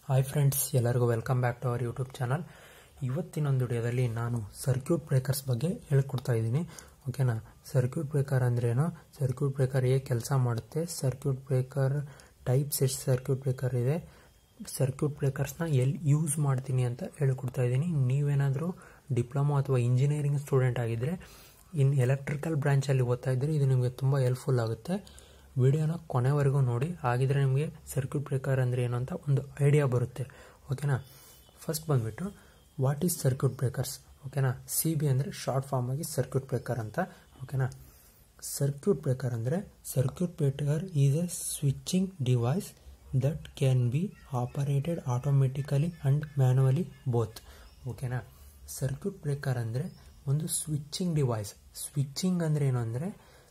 hi friends ಎಲ್ಲರಿಗೂ welcome back to our YouTube channel ಇವತ್ತಿನೊಂದು ವಿಡಿಯೋದಲ್ಲಿ ನಾನು ಸರ್ಕ್ಯೂಟ್ ಬ್ರೇಕರ್ಸ್ ಬಗ್ಗೆ ಹೇಳ್ಕೊಡ್ತಾ ಇದ್ದೀನಿ ಓಕೆನಾ ಸರ್ಕ್ಯೂಟ್ ಬ್ರೇಕರ್ ಅಂದ್ರೇನು ಸರ್ಕ್ಯೂಟ್ ಬ್ರೇಕರ್ ಹೇಗೆ ಕೆಲಸ ಮಾಡುತ್ತೆ ಸರ್ಕ್ಯೂಟ್ ಬ್ರೇಕರ್ ಟೈಪ್ಸ್ ಎಷ್ಟು ಸರ್ಕ್ಯೂಟ್ ಬ್ರೇಕರ್ ಇದೆ ಸರ್ಕ್ಯೂಟ್ ಬ್ರೇಕರ್ಸ್ನ ಎಲ್ಲಿ ಯೂಸ್ ಮಾಡ್ತೀನಿ ಅಂತ ಹೇಳ್ಕೊಡ್ತಾ ಇದ್ದೀನಿ ನೀವೇನಾದರೂ ಡಿಪ್ಲೊಮಾ ಅಥವಾ ಇಂಜಿನಿಯರಿಂಗ್ ಸ್ಟೂಡೆಂಟ್ ಆಗಿದ್ದರೆ ಇನ್ ಎಲೆಕ್ಟ್ರಿಕಲ್ ಬ್ರಾಂಚಲ್ಲಿ ಓದ್ತಾ ಇದ್ದರೆ ಇದು ನಿಮಗೆ ತುಂಬ ಹೆಲ್ಪ್ಫುಲ್ ಆಗುತ್ತೆ ವಿಡಿಯೋನ ಕೊನೆವರೆಗೂ ನೋಡಿ ಹಾಗಿದ್ರೆ ನಿಮಗೆ ಸರ್ಕ್ಯೂಟ್ ಬ್ರೇಕರ್ ಅಂದರೆ ಏನು ಅಂತ ಒಂದು ಐಡಿಯಾ ಬರುತ್ತೆ ಓಕೆನಾ ಫಸ್ಟ್ ಬಂದುಬಿಟ್ಟು ವಾಟ್ ಈಸ್ ಸರ್ಕ್ಯೂಟ್ ಬ್ರೇಕರ್ಸ್ ಓಕೆನಾ ಸಿ ಬಿ ಅಂದರೆ ಶಾರ್ಟ್ ಫಾರ್ಮ್ ಆಗಿ ಸರ್ಕ್ಯೂಟ್ ಬ್ರೇಕರ್ ಅಂತ ಓಕೆನಾ ಸರ್ಕ್ಯೂಟ್ ಬ್ರೇಕರ್ ಅಂದರೆ circuit breaker is a switching device that can be operated automatically and manually both ಓಕೆನಾ ಸರ್ಕ್ಯೂಟ್ ಬ್ರೇಕರ್ ಅಂದರೆ ಒಂದು ಸ್ವಿಚ್ಚಿಂಗ್ ಡಿವೈಸ್ ಸ್ವಿಚ್ಚಿಂಗ್ ಅಂದರೆ ಏನು ಅಂದರೆ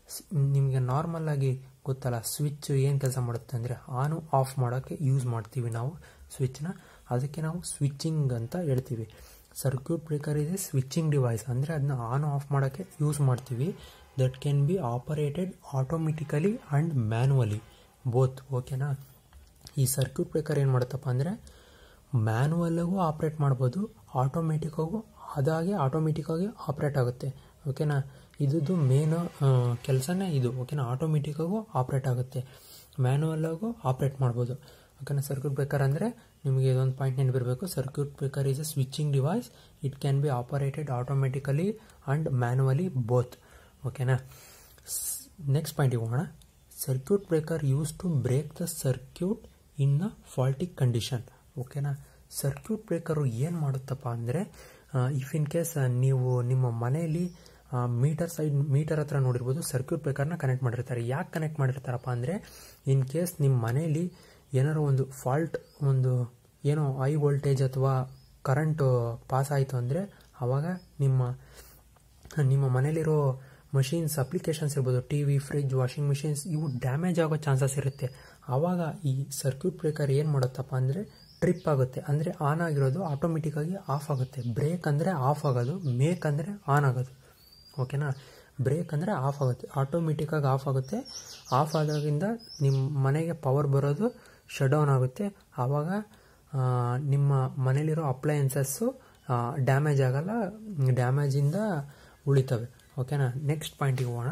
ನಿಮಗೆ ನಾರ್ಮಲ್ ಆಗಿ ಗೊತ್ತಲ್ಲ ಸ್ವಿಚ್ ಏನು ಕೆಲಸ ಮಾಡುತ್ತೆ ಅಂದರೆ ಆನು ಆಫ್ ಮಾಡೋಕ್ಕೆ ಯೂಸ್ ಮಾಡ್ತೀವಿ ನಾವು ಸ್ವಿಚ್ನ ಅದಕ್ಕೆ ನಾವು ಸ್ವಿಚ್ಚಿಂಗ್ ಅಂತ ಹೇಳ್ತೀವಿ ಸರ್ಕ್ಯೂಟ್ ಬ್ರೇಕರ್ ಇದೆ ಸ್ವಿಚ್ಚಿಂಗ್ ಡಿವೈಸ್ ಅಂದರೆ ಅದನ್ನ ಆನ್ ಆಫ್ ಮಾಡೋಕ್ಕೆ ಯೂಸ್ ಮಾಡ್ತೀವಿ that can be operated automatically and manually both ಓಕೆನಾ ಈ ಸರ್ಕ್ಯೂಟ್ ಬ್ರೇಕರ್ ಏನು ಮಾಡುತ್ತಪ್ಪ ಅಂದರೆ ಮ್ಯಾನುವಲ್ಲಾಗೂ ಆಪ್ರೇಟ್ ಮಾಡ್ಬೋದು ಆಟೋಮೆಟಿಕ್ಕಾಗೂ ಅದಾಗೆ ಆಟೋಮೆಟಿಕ್ಕಾಗಿ ಆಪ್ರೇಟ್ ಆಗುತ್ತೆ ಓಕೆನಾ ಇದ್ದು ಮೇನ್ ಕೆಲಸನೇ ಇದು ಓಕೆನಾ ಆಟೋಮೆಟಿಕ್ಕಾಗೂ ಆಪ್ರೇಟ್ ಆಗುತ್ತೆ ಮ್ಯಾನುವಲ್ಲಾಗೂ ಆಪ್ರೇಟ್ ಮಾಡ್ಬೋದು ಓಕೆನಾ ಸರ್ಕ್ಯೂಟ್ ಬ್ರೇಕರ್ ಅಂದರೆ ನಿಮಗೆ ಇದೊಂದು ಪಾಯಿಂಟ್ ನೆನಪಿರಬೇಕು circuit breaker is a switching device it can be operated automatically and manually both ಓಕೆನಾ ನೆಕ್ಸ್ಟ್ ಪಾಯಿಂಟಿಗೆ ಹೋಗೋಣ circuit breaker use to break the circuit in a faulty condition ಓಕೆನಾ ಸರ್ಕ್ಯೂಟ್ ಬ್ರೇಕರು ಏನು ಮಾಡುತ್ತಪ್ಪ ಅಂದರೆ ಇಫ್ ಇನ್ ಕೇಸ್ ನೀವು ನಿಮ್ಮ ಮನೆಯಲ್ಲಿ ಮೀಟರ್ ಸೈಡ್ ಮೀಟರ್ ಹತ್ರ ನೋಡಿರ್ಬೋದು ಸರ್ಕ್ಯೂಟ್ ಬ್ರೇಕರ್ನ ಕನೆಕ್ಟ್ ಮಾಡಿರ್ತಾರೆ ಯಾಕೆ ಕನೆಕ್ಟ್ ಮಾಡಿರ್ತಾರಪ್ಪ ಅಂದರೆ ಇನ್ ಕೇಸ್ ನಿಮ್ಮ ಮನೆಯಲ್ಲಿ ಏನಾರು ಒಂದು ಫಾಲ್ಟ್ ಒಂದು ಏನೋ ಹೈ ವೋಲ್ಟೇಜ್ ಅಥವಾ ಕರೆಂಟು ಪಾಸ್ ಆಯಿತು ಅಂದರೆ ಆವಾಗ ನಿಮ್ಮ ನಿಮ್ಮ ಮನೇಲಿರೋ ಮಷೀನ್ಸ್ ಅಪ್ಲಿಕೇಶನ್ಸ್ ಇರ್ಬೋದು T V fridge washing machines ಇವು ಡ್ಯಾಮೇಜ್ ಆಗೋ ಚಾನ್ಸಸ್ ಇರುತ್ತೆ ಆವಾಗ ಈ ಸರ್ಕ್ಯೂಟ್ ಬ್ರೇಕರ್ ಏನು ಮಾಡುತ್ತಪ್ಪ ಅಂದರೆ ಟ್ರಿಪ್ ಆಗುತ್ತೆ ಅಂದರೆ ಆನ್ ಆಗಿರೋದು ಆಟೋಮೆಟಿಕ್ಕಾಗಿ ಆಫ್ ಆಗುತ್ತೆ ಬ್ರೇಕ್ ಅಂದರೆ ಆಫ್ ಆಗೋದು ಮೇಕ್ ಅಂದರೆ ಆನ್ ಆಗೋದು ಓಕೆನಾ ಬ್ರೇಕ್ ಅಂದರೆ ಆಫ್ ಆಗುತ್ತೆ ಆಟೋಮೆಟಿಕ್ಕಾಗಿ ಆಫ್ ಆಗುತ್ತೆ ಆಫ್ ಆದಾಗಿಂದ ನಿಮ್ಮ ಮನೆಗೆ ಪವರ್ ಬರೋದು ಶಟ್ ಡೌನ್ ಆಗುತ್ತೆ ಆವಾಗ ನಿಮ್ಮ ಮನೇಲಿರೋ ಅಪ್ಲಯನ್ಸಸ್ಸು ಡ್ಯಾಮೇಜ್ ಆಗಲ್ಲ ಡ್ಯಾಮೇಜಿಂದ ಉಳಿತವೆ ಓಕೆನಾ ನೆಕ್ಸ್ಟ್ ಪಾಯಿಂಟಿಗೆ ಹೋಗೋಣ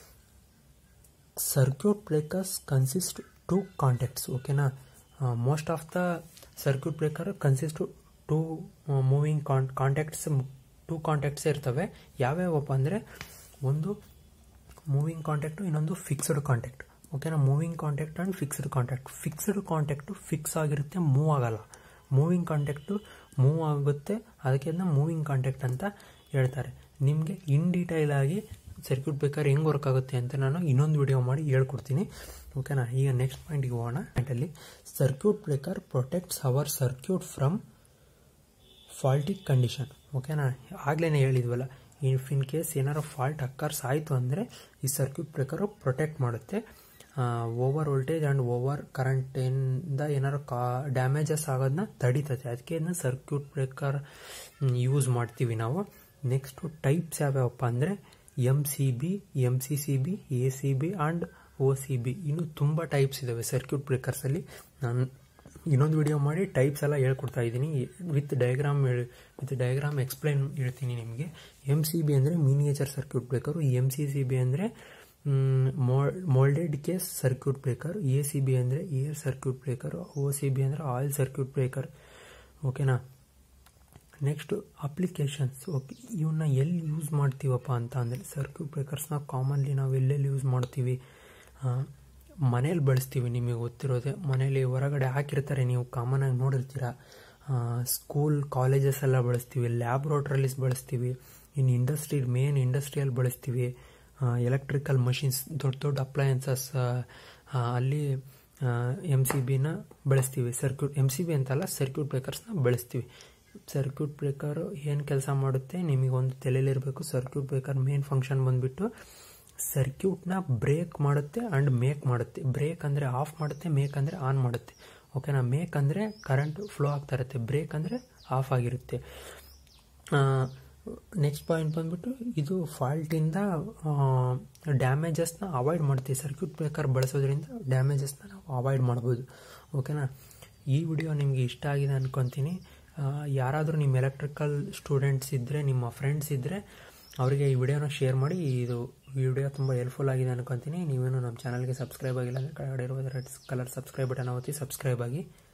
circuit breakers consist two contacts ಓಕೆನಾ most of the circuit breaker consist to moving con contacts two contacts ಇರ್ತವೆ ಯಾವ್ಯಾವಪ್ಪ ಅಂದರೆ ಒಂದು ಮೂವಿಂಗ್ ಕಾಂಟ್ಯಾಕ್ಟು ಇನ್ನೊಂದು ಫಿಕ್ಸ್ಡ್ ಕಾಂಟ್ಯಾಕ್ಟ್ ಓಕೆನಾ moving contact and fixed contact fixed contact fix ಆಗಿರುತ್ತೆ ಮೂವ್ ಆಗಲ್ಲ ಮೂವಿಂಗ್ ಕಾಂಟ್ಯಾಕ್ಟು ಮೂವ್ ಆಗುತ್ತೆ ಅದಕ್ಕೆ ಅದನ್ನ ಮೂವಿಂಗ್ ಕಾಂಟ್ಯಾಕ್ಟ್ ಅಂತ ಹೇಳ್ತಾರೆ ನಿಮಗೆ ಇನ್ ಡೀಟೈಲ್ ಆಗಿ ಸರ್ಕ್ಯೂಟ್ ಬ್ರೇಕರ್ ಹೆಂಗೆ ವರ್ಕ್ ಆಗುತ್ತೆ ಅಂತ ನಾನು ಇನ್ನೊಂದು ವಿಡಿಯೋ ಮಾಡಿ ಹೇಳ್ಕೊಡ್ತೀನಿ ಓಕೆನಾ ಈಗ ನೆಕ್ಸ್ಟ್ ಪಾಯಿಂಟಿಗೆ ಹೋಗೋಣ ಪಾಯಿಂಟಲ್ಲಿ circuit breaker protects our circuit from faulty condition ಓಕೆನಾ ಆಗಲೇ ಹೇಳಿದ್ವಲ್ಲ ಇಫ್ ಇನ್ ಕೇಸ್ ಏನಾರು ಫಾಲ್ಟ್ ಅಕ್ಕರ್ಸ್ ಆಯಿತು ಅಂದರೆ ಈ ಸರ್ಕ್ಯೂಟ್ ಬ್ರೇಕರು ಪ್ರೊಟೆಕ್ಟ್ ಮಾಡುತ್ತೆ ಓವರ್ ವೋಲ್ಟೇಜ್ ಆ್ಯಂಡ್ ಓವರ್ ಕರೆಂಟಿಂದ ಏನಾರು ಕಾ ಡ್ಯಾಮೇಜಸ್ ಆಗೋದನ್ನ ತಡೀತದೆ ಅದಕ್ಕೆ ಇದನ್ನ ಸರ್ಕ್ಯೂಟ್ ಬ್ರೇಕರ್ ಯೂಸ್ ಮಾಡ್ತೀವಿ ನಾವು ನೆಕ್ಸ್ಟು ಟೈಪ್ಸ್ ಯಾವ್ಯಾವಪ್ಪ ಅಂದರೆ M C B M C C B A C B and O C B ಇನ್ನೂ ತುಂಬ ಟೈಪ್ಸ್ ಇದ್ದಾವೆ ಸರ್ಕ್ಯೂಟ್ ಬ್ರೇಕರ್ಸಲ್ಲಿ ನಾನು ಇನ್ನೊಂದು ವಿಡಿಯೋ ಮಾಡಿ ಟೈಪ್ಸ್ ಎಲ್ಲ ಹೇಳ್ಕೊಡ್ತಾ ಇದ್ದೀನಿ with diagram with diagram explain ಹೇಳ್ತೀನಿ ನಿಮಗೆ ಎಮ್ ಸಿ ಬಿ ಅಂದರೆ miniature circuit breaker M C C B ಅಂದರೆ moulded case circuit breaker A C B ಅಂದರೆ air circuit breaker O C B ಅಂದರೆ ಆಯಿಲ್ ಸರ್ಕ್ಯೂಟ್ ಬ್ರೇಕರ್ ಓಕೆನಾ next applications okay ಇವನ್ನ ಎಲ್ಲಿ use ಮಾಡ್ತೀವಪ್ಪ ಅಂತ ಅಂದರೆ ಸರ್ಕ್ಯೂಟ್ ಬ್ರೇಕರ್ಸ್ನ ಕಾಮನ್ಲಿ ನಾವು ಎಲ್ಲೆಲ್ಲಿ ಯೂಸ್ ಮಾಡ್ತೀವಿ ಮನೇಲಿ ಬಳಸ್ತೀವಿ ನಿಮಗೆ ಗೊತ್ತಿರೋದೆ ಮನೇಲಿ ಹೊರಗಡೆ ಹಾಕಿರ್ತಾರೆ ನೀವು ಕಾಮನಾಗಿ ನೋಡಿರ್ತೀರ ಸ್ಕೂಲ್ ಕಾಲೇಜಸ್ ಎಲ್ಲ ಬಳಸ್ತೀವಿ ಲ್ಯಾಬ್ರೋಟ್ರಲೀಸ್ ಬಳಸ್ತೀವಿ ಇನ್ನು ಇಂಡಸ್ಟ್ರಿ ಮೇನ್ ಇಂಡಸ್ಟ್ರಿಯಲ್ಲಿ ಬಳಸ್ತೀವಿ ಎಲೆಕ್ಟ್ರಿಕಲ್ ಮಷಿನ್ಸ್ ದೊಡ್ಡ ದೊಡ್ಡ ಅಪ್ಲಯನ್ಸಸ್ ಅಲ್ಲಿ ಎಮ್ ಸಿ ಬಿನ ಬಳಸ್ತೀವಿ ಸರ್ಕ್ಯೂಟ್ ಎಮ್ ಸಿ ಬಿ ಅಂತಲ್ಲ ಸರ್ಕ್ಯೂಟ್ ಬ್ರೇಕರ್ಸ್ನ ಬಳಸ್ತೀವಿ ಸರ್ಕ್ಯೂಟ್ ಬ್ರೇಕರ್ ಏನು ಕೆಲಸ ಮಾಡುತ್ತೆ ನಿಮಗೊಂದು ತಲೆಯಲ್ಲಿರಬೇಕು ಸರ್ಕ್ಯೂಟ್ ಬ್ರೇಕರ್ ಮೇನ್ ಫಂಕ್ಷನ್ ಬಂದುಬಿಟ್ಟು ಸರ್ಕ್ಯೂಟ್ನ ಬ್ರೇಕ್ ಮಾಡುತ್ತೆ ಆ್ಯಂಡ್ ಮೇಕ್ ಮಾಡುತ್ತೆ ಬ್ರೇಕ್ ಅಂದರೆ ಆಫ್ ಮಾಡುತ್ತೆ ಮೇಕ್ ಅಂದರೆ ಆನ್ ಮಾಡುತ್ತೆ ಓಕೆನಾ ಮೇಕ್ ಅಂದರೆ ಕರೆಂಟ್ ಫ್ಲೋ ಆಗ್ತಾ ಇರುತ್ತೆ ಬ್ರೇಕ್ ಅಂದರೆ ಆಫ್ ಆಗಿರುತ್ತೆ ನೆಕ್ಸ್ಟ್ ಪಾಯಿಂಟ್ ಬಂದ್ಬಿಟ್ಟು ಇದು ಫಾಲ್ಟಿಂದ ಡ್ಯಾಮೇಜಸ್ನ ಅವಾಯ್ಡ್ ಮಾಡ್ತೀವಿ ಸರ್ಕ್ಯೂಟ್ ಬ್ರೇಕರ್ ಬಳಸೋದ್ರಿಂದ ಡ್ಯಾಮೇಜಸ್ನ ನಾವು ಅವಾಯ್ಡ್ ಮಾಡ್ಬೋದು ಓಕೆನಾ ಈ ವಿಡಿಯೋ ನಿಮಗೆ ಇಷ್ಟ ಆಗಿದೆ ಅನ್ಕೊತೀನಿ ಆ, ಯಾರಾದರೂ ನಿಮ್ಮ ಎಲೆಕ್ಟ್ರಿಕಲ್ ಸ್ಟೂಡೆಂಟ್ಸ್ ಇದ್ದರೆ ನಿಮ್ಮ ಫ್ರೆಂಡ್ಸ್ ಇದ್ದರೆ ಅವರಿಗೆ ಈ ವಿಡಿಯೋನ ಶೇರ್ ಮಾಡಿ ಇದು ವಿಡಿಯೋ ತುಂಬ ಹೆಲ್ಪ್ಫುಲ್ ಆಗಿದೆ ಅನ್ಕೊತೀನಿ ನೀವೇನು ನಮ್ಮ ಚಾನಲ್ಗೆ ಸಬ್ಸ್ಕ್ರೈಬ್ ಆಗಿಲ್ಲ ಅಂದರೆ ಕೆಳಗಡೆ ಇರುವ ರೆಡ್ ಕಲರ್ ಸಬ್ಸ್ಕ್ರೈಬ್ ಬಟನ್ ಒತ್ತಿ ಸಬ್ಸ್ಕ್ರೈಬ್ ಆಗಿ